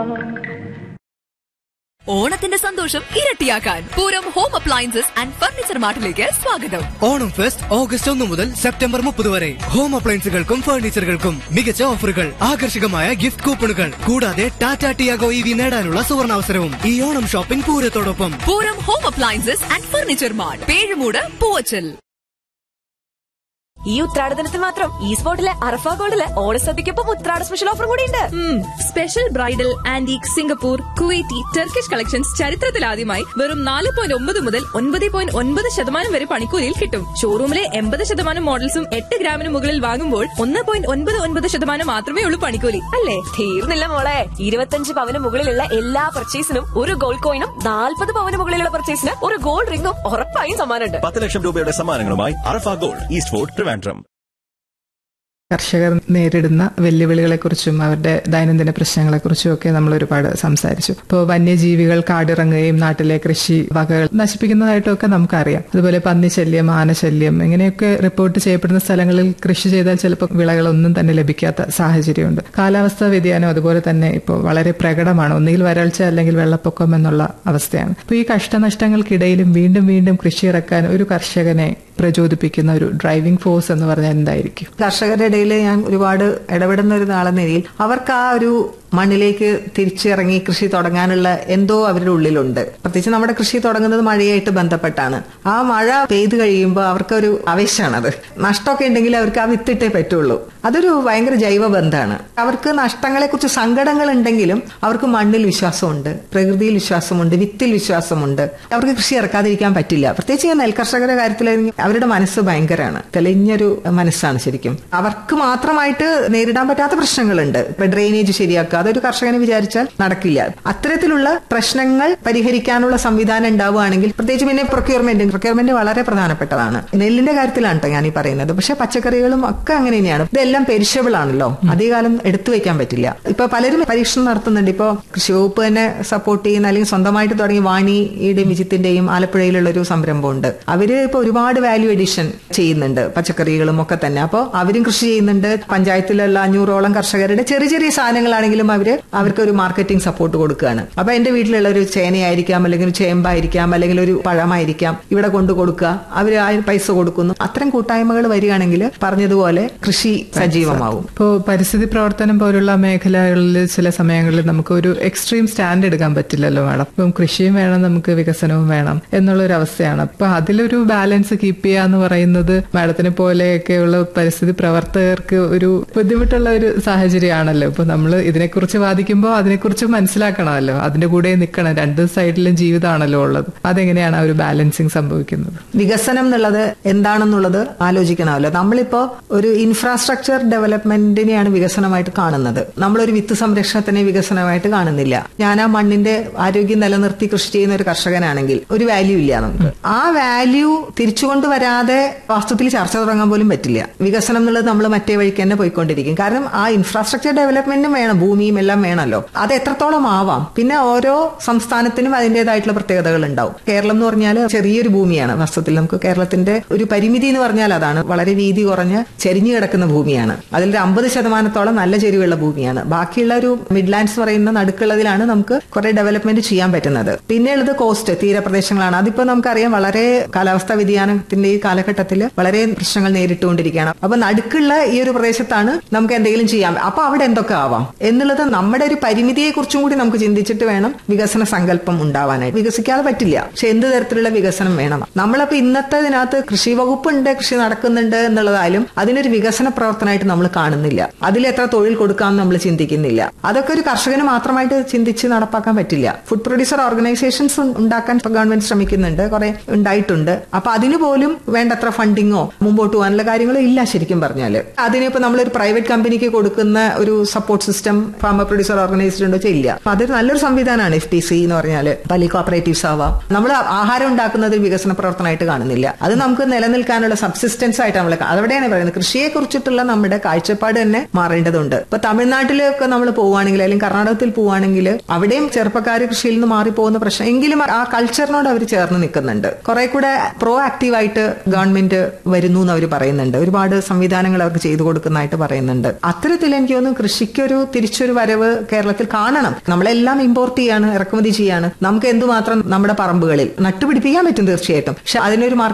ഓണത്തിന്റെ സന്തോഷം ഇരട്ടിയാക്കാൻ Pooram home appliances and furniture മാർട്ടിലേക്ക് സ്വാഗതം ഓണം ഫെസ്റ്റ് ഓഗസ്റ്റ് ഒന്ന് മുതൽ സെപ്റ്റംബർ മുപ്പത് വരെ ഹോം അപ്ലയൻസുകൾക്കും ഫർണിച്ചറുകൾക്കും മികച്ച ഓഫറുകൾ ആകർഷകമായ ഗിഫ്റ്റ് കൂപ്പണുകൾ കൂടാതെ ടാറ്റ ടിയാഗോ ഇ വി നേടാനുള്ള സുവർണാവസരവും ഈ ഓണം ഷോപ്പിംഗ് പൂരത്തോടൊപ്പം Pooram home appliances and furniture mart Pezhumoodu Poovachal ഈ ഉത്രാടദിനത്തിൽ മാത്രം ഈ സ്പോട്ടിലെ അറഫ ഗോൾഡില് ഓണസദ്യക്കൊപ്പം ഉത്രാട സ്പെഷ്യൽ ഓഫർ കൂടിയുണ്ട് special bridal antique Singapore Kuwaiti Turkish collections ചരിത്രത്തിലാദ്യമായി വെറും നാല് പോയിന്റ് ഒമ്പത് മുതൽ ഒൻപത് പോയിന്റ് ഒൻപത് ശതമാനം വരെ പണിക്കൂലിയിൽ കിട്ടും ഷോറൂമിലെ എൺപത് ശതമാനം മോഡൽസും എട്ട് ഗ്രാമിന് മുകളിൽ വാങ്ങുമ്പോൾ ഒന്ന് പോയിന്റ് ഒൻപത് ഒൻപത് ശതമാനം മാത്രമേ ഉള്ളൂ പണിക്കൂലി അല്ലേ തീർന്നില്ല മോളെ ഇരുപത്തഞ്ച് പവന് മുകളിലുള്ള എല്ലാ പർച്ചേസിനും ഒരു ഗോൾഡ് കോയിനും നാൽപ്പത് പവന് മുകളിലുള്ള പർച്ചേസിന് ഒരു ഗോൾഡ് റിംഗും ഉറപ്പായും സമ്മാനമുണ്ട് പത്ത് ലക്ഷം രൂപയുടെ സമ്മാനങ്ങളുമായി Arafa gold east fort Trivandrum കർഷകർ നേരിടുന്ന വെല്ലുവിളികളെക്കുറിച്ചും അവരുടെ ദൈനംദിന പ്രശ്നങ്ങളെക്കുറിച്ചും ഒക്കെ നമ്മൾ ഒരുപാട് സംസാരിച്ചു ഇപ്പോൾ വന്യജീവികൾ കാടിറങ്ങുകയും നാട്ടിലെ കൃഷി വകകൾ നശിപ്പിക്കുന്നതായിട്ടൊക്കെ നമുക്കറിയാം അതുപോലെ പന്നിശല്യം ആനശല്യം ഇങ്ങനെയൊക്കെ റിപ്പോർട്ട് ചെയ്യപ്പെടുന്ന സ്ഥലങ്ങളിൽ കൃഷി ചെയ്താൽ ചിലപ്പോൾ വിളകളൊന്നും തന്നെ ലഭിക്കാത്ത സാഹചര്യമുണ്ട് കാലാവസ്ഥാ വ്യതിയാനം അതുപോലെ തന്നെ ഇപ്പോൾ വളരെ പ്രകടമാണ് ഒന്നുകിൽ വരൾച്ച അല്ലെങ്കിൽ വെള്ളപ്പൊക്കം എന്നുള്ള അവസ്ഥയാണ് അപ്പോൾ ഈ കഷ്ടനഷ്ടങ്ങൾക്കിടയിലും വീണ്ടും വീണ്ടും കൃഷി ഇറക്കാൻ ഒരു കർഷകനെ പ്രചോദിപ്പിക്കുന്ന ഒരു ഡ്രൈവിംഗ് ഫോഴ്സ് എന്ന് പറഞ്ഞാൽ എന്തായിരിക്കും കർഷകരുടെ ഇടയിൽ ഞാൻ ഒരുപാട് ഇടപെടുന്ന ഒരു നാളെന്ന നിലയിൽ അവർക്ക് ആ ഒരു മണ്ണിലേക്ക് തിരിച്ചിറങ്ങി കൃഷി തുടങ്ങാനുള്ള എന്തോ അവരുടെ ഉള്ളിലുണ്ട് പ്രത്യേകിച്ച് നമ്മുടെ കൃഷി തുടങ്ങുന്നത് മഴയായിട്ട് ബന്ധപ്പെട്ടാണ് ആ മഴ പെയ്തു കഴിയുമ്പോൾ അവർക്കൊരു ആവേശമാണത് നഷ്ടമൊക്കെ ഉണ്ടെങ്കിൽ അവർക്ക് ആ വിത്തിട്ടേ പറ്റുള്ളൂ അതൊരു ഭയങ്കര ജൈവ ബന്ധമാണ് അവർക്ക് നഷ്ടങ്ങളെക്കുറിച്ച് സങ്കടങ്ങൾ ഉണ്ടെങ്കിലും അവർക്ക് മണ്ണിൽ വിശ്വാസമുണ്ട് പ്രകൃതിയിൽ വിശ്വാസമുണ്ട് വിത്തിൽ വിശ്വാസമുണ്ട് അവർക്ക് കൃഷി ഇറക്കാതിരിക്കാൻ പറ്റില്ല പ്രത്യേകിച്ച് ഞാൻ നെൽകർഷകരുടെ കാര്യത്തിലാണെങ്കിൽ അവരുടെ മനസ്സ് ഭയങ്കരമാണ് തെളിഞ്ഞൊരു മനസ്സാണ് ശരിക്കും അവർക്ക് മാത്രമായിട്ട് നേരിടാൻ പറ്റാത്ത പ്രശ്നങ്ങളുണ്ട് ഇപ്പൊ ഡ്രെയിനേജ് ശരിയാക്കുക അതൊരു കർഷകനെ വിചാരിച്ചാൽ നടക്കില്ല അത്തരത്തിലുള്ള പ്രശ്നങ്ങൾ പരിഹരിക്കാനുള്ള സംവിധാനം ഉണ്ടാവുകയാണെങ്കിൽ പ്രത്യേകിച്ച് പിന്നെ പ്രൊക്യൂർമെന്റ് പ്രൊക്യൂർമെന്റ് വളരെ പ്രധാനപ്പെട്ടതാണ് നെല്ലിന്റെ കാര്യത്തിലാണ് കേട്ടോ ഞാൻ ഈ പറയുന്നത് പക്ഷെ പച്ചക്കറികളും ഒക്കെ അങ്ങനെ തന്നെയാണ് ഇതെല്ലാം പെരിഷബിൾ ആണല്ലോ അധികകാലം എടുത്തു വെക്കാൻ പറ്റില്ല ഇപ്പൊ പലരും പരീക്ഷണം നടത്തുന്നുണ്ട് ഇപ്പൊ കൃഷി വകുപ്പ് തന്നെ സപ്പോർട്ട് ചെയ്യുന്ന അല്ലെങ്കിൽ സ്വന്തമായിട്ട് തുടങ്ങി വാണിയുടെയും വിജിത്തിന്റെയും ആലപ്പുഴയിലുള്ള ഒരു സംരംഭമുണ്ട് അവര് ഇപ്പൊ ഒരുപാട് വാല്യൂ എഡിഷൻ ചെയ്യുന്നുണ്ട് പച്ചക്കറികളും ഒക്കെ തന്നെ അപ്പോൾ അവരും കൃഷി ചെയ്യുന്നുണ്ട് പഞ്ചായത്തിലുള്ള അഞ്ഞൂറോളം കർഷകരുടെ ചെറിയ ചെറിയ സാധനങ്ങളാണെങ്കിലും അവര് അവർക്ക് ഒരു മാർക്കറ്റിംഗ് സപ്പോർട്ട് കൊടുക്കുകയാണ് അപ്പൊ എന്റെ വീട്ടിലുള്ള ഒരു ചേനയായിരിക്കാം അല്ലെങ്കിൽ ഒരു ചേമ്പായിരിക്കാം അല്ലെങ്കിൽ ഒരു പഴമായിരിക്കാം ഇവിടെ കൊണ്ടു കൊടുക്കുക അവർ ആ പൈസ കൊടുക്കുന്നു അത്തരം കൂട്ടായ്മകൾ വരികയാണെങ്കിൽ പറഞ്ഞതുപോലെ കൃഷി സജീവമാവും ഇപ്പോൾ പരിസ്ഥിതി പ്രവർത്തനം പോലുള്ള മേഖലകളിൽ ചില സമയങ്ങളിൽ നമുക്ക് ഒരു എക്സ്ട്രീം സ്റ്റാൻഡ് എടുക്കാൻ പറ്റില്ലല്ലോ മാഡം ഇപ്പം കൃഷിയും വേണം നമുക്ക് വികസനവും വേണം എന്നുള്ള ഒരു അവസ്ഥയാണ് അപ്പൊ അതിലൊരു ബാലൻസ് കീപ്പ് ചെയ്യുക എന്ന് പറയുന്നത് മാഡത്തിനെ പോലെയൊക്കെയുള്ള പരിസ്ഥിതി പ്രവർത്തകർക്ക് ഒരു ബുദ്ധിമുട്ടുള്ള ഒരു സാഹചര്യമാണല്ലോ ഇപ്പൊ നമ്മൾ ഇതിനെക്കുറിച്ച് വാദിക്കുമ്പോൾ അതിനെക്കുറിച്ച് മനസ്സിലാക്കണമല്ലോ അതിന്റെ കൂടെ നിൽക്കണം രണ്ട് സൈഡിലും ജീവിതമാണല്ലോ ഉള്ളത് അതെങ്ങനെയാണ് ആ ഒരു ബാലൻസിങ് സംഭവിക്കുന്നത് വികസനം എന്നുള്ളത് എന്താണെന്നുള്ളത് ആലോചിക്കണമല്ലോ നമ്മളിപ്പോ ഒരു ഇൻഫ്രാസ്ട്രക്ചർ ഡെവലപ്മെന്റിനെയാണ് വികസനമായിട്ട് കാണുന്നത് നമ്മളൊരു വിത്ത് സംരക്ഷണത്തിനെ വികസനമായിട്ട് കാണുന്നില്ല ഞാൻ ആ മണ്ണിന്റെ ആരോഗ്യം നിലനിർത്തി കൃഷി ചെയ്യുന്ന ഒരു കർഷകനാണെങ്കിൽ ഒരു വാല്യൂ ഇല്ല നമുക്ക് ആ വാല്യൂ തിരിച്ചുകൊണ്ട് വരാതെ വാസ്തവത്തിൽ ചർച്ച തുടങ്ങാൻ പോലും പറ്റില്ല വികസനം എന്നുള്ളത് നമ്മൾ മറ്റേ വഴിക്ക് തന്നെ പോയിക്കൊണ്ടിരിക്കും കാരണം ആ ഇൻഫ്രാസ്ട്രക്ചർ ഡെവലപ്മെന്റും വേണം ഭൂമിയും എല്ലാം വേണമല്ലോ അത് എത്രത്തോളം ആവാം പിന്നെ ഓരോ സംസ്ഥാനത്തിനും അതിന്റേതായിട്ടുള്ള പ്രത്യേകതകൾ ഉണ്ടാവും കേരളം എന്ന് പറഞ്ഞാൽ ചെറിയൊരു ഭൂമിയാണ് വാസ്തവത്തിൽ നമുക്ക് കേരളത്തിന്റെ ഒരു പരിമിതി എന്ന് പറഞ്ഞാൽ അതാണ് വളരെ വീതി കുറഞ്ഞ് ചെരിഞ്ഞു കിടക്കുന്ന ഭൂമിയാണ് അതിൽ ഒരു അമ്പത് ശതമാനത്തോളം നല്ല ചെരിവുള്ള ഭൂമിയാണ് ബാക്കിയുള്ള ഒരു മിഡ്ലാൻഡ്സ് പറയുന്ന നടുക്കുള്ളതിലാണ് നമുക്ക് കുറെ ഡെവലപ്മെന്റ് ചെയ്യാൻ പറ്റുന്നത് പിന്നെയുള്ളത് കോസ്റ്റ് തീരപ്രദേശങ്ങളാണ് അതിപ്പോ നമുക്കറിയാം വളരെ കാലാവസ്ഥാ വ്യതിയാനത്തിന്റെ ഈ കാലഘട്ടത്തിൽ വളരെ പ്രശ്നങ്ങൾ നേരിട്ടുകൊണ്ടിരിക്കുകയാണ് അപ്പൊ നടുക്കുള്ള ഈ ഒരു പ്രദേശത്താണ് നമുക്ക് എന്തെങ്കിലും ചെയ്യാം അപ്പൊ അവിടെ എന്തൊക്കെ ആവാം എന്നുള്ളത് നമ്മുടെ ഒരു പരിമിതിയെ കുറിച്ചും കൂടി നമുക്ക് ചിന്തിച്ചിട്ട് വേണം വികസന സങ്കല്പം ഉണ്ടാവാനായിട്ട് വികസിക്കാതെ പറ്റില്ല പക്ഷെ എന്ത് തരത്തിലുള്ള വികസനം വേണം നമ്മളപ്പോ ഇന്നത്തെ ഇതിനകത്ത് കൃഷി വകുപ്പുണ്ട് കൃഷി നടക്കുന്നുണ്ട് എന്നുള്ളതായാലും അതിനൊരു വികസന പ്രവർത്തനമായിട്ട് നമ്മൾ കാണുന്നില്ല അതിൽ എത്ര തൊഴിൽ കൊടുക്കാമെന്ന് നമ്മൾ ചിന്തിക്കുന്നില്ല അതൊക്കെ ഒരു കർഷകന് മാത്രമായിട്ട് ചിന്തിച്ച് നടപ്പാക്കാൻ പറ്റില്ല ഫുഡ് പ്രൊഡ്യൂസർ ഓർഗനൈസേഷൻസ് ഉണ്ടാക്കാൻ ഇപ്പൊ ഗവൺമെന്റ് ശ്രമിക്കുന്നുണ്ട് കുറെ ഉണ്ടായിട്ടുണ്ട് അപ്പൊ അതിന് പോലും വേണ്ടത്ര ഫണ്ടിങ്ങോ മുമ്പോട്ട് പോകാനുള്ള കാര്യങ്ങളോ ഇല്ല ശരിക്കും പറഞ്ഞാല് അതിനിപ്പോ നമ്മളൊരു പ്രൈവറ്റ് കമ്പനിക്ക് കൊടുക്കുന്ന ഒരു support system farmer producer organization ഉണ്ടോ ഇല്ല അപ്പൊ അതൊരു നല്ലൊരു സംവിധാനമാണ് എഫ് പി സി എന്ന് പറഞ്ഞാല് പലി കോപ്പറേറ്റീവ്സ് ആവാം നമ്മൾ ആഹാരം ഉണ്ടാക്കുന്നത് ഒരു വികസന പ്രവർത്തനമായിട്ട് കാണുന്നില്ല അത് നമുക്ക് നിലനിൽക്കാനുള്ള സബ്സിസ്റ്റൻസ് ആയിട്ട് നമ്മൾ അവിടെയാണ് പറയുന്നത് കൃഷിയെ കുറിച്ചിട്ടുള്ള നമ്മുടെ കാഴ്ചപ്പാട് തന്നെ മാറേണ്ടതുണ്ട് ഇപ്പൊ തമിഴ്നാട്ടിലൊക്കെ നമ്മൾ പോവുകയാണെങ്കിൽ അല്ലെങ്കിൽ കർണാടകത്തിൽ പോവുകയാണെങ്കിൽ അവിടെയും ചെറുപ്പക്കാർ കൃഷിയിൽ നിന്ന് മാറിപ്പോകുന്ന പ്രശ്നം എങ്കിലും ആ കൾച്ചറിനോട് അവർ ചേർന്ന് നിൽക്കുന്നുണ്ട് കുറെ കൂടെ പ്രോ ആക്റ്റീവായിട്ട് ഗവൺമെന്റ് വരുന്നു എന്ന് അവർ പറയുന്നുണ്ട് ഒരുപാട് സംവിധാനങ്ങൾ അവർക്ക് ചെയ്തു കൊടുക്കുന്നതായിട്ട് പറയുന്നുണ്ട് അത്തരത്തിൽ എനിക്ക് തോന്നുന്നു കൃഷിക്കൊരു തിരിച്ചൊരു വരവ് കേരളത്തിൽ കാണണം നമ്മളെല്ലാം ഇമ്പോർട്ട് ചെയ്യാണ് ഇറക്കുമതി ചെയ്യാണ് നമുക്ക് എന്തുമാത്രം നമ്മുടെ പറമ്പുകളിൽ നട്ടുപിടിപ്പിക്കാൻ പറ്റും തീർച്ചയായിട്ടും പക്ഷെ അതിനൊരു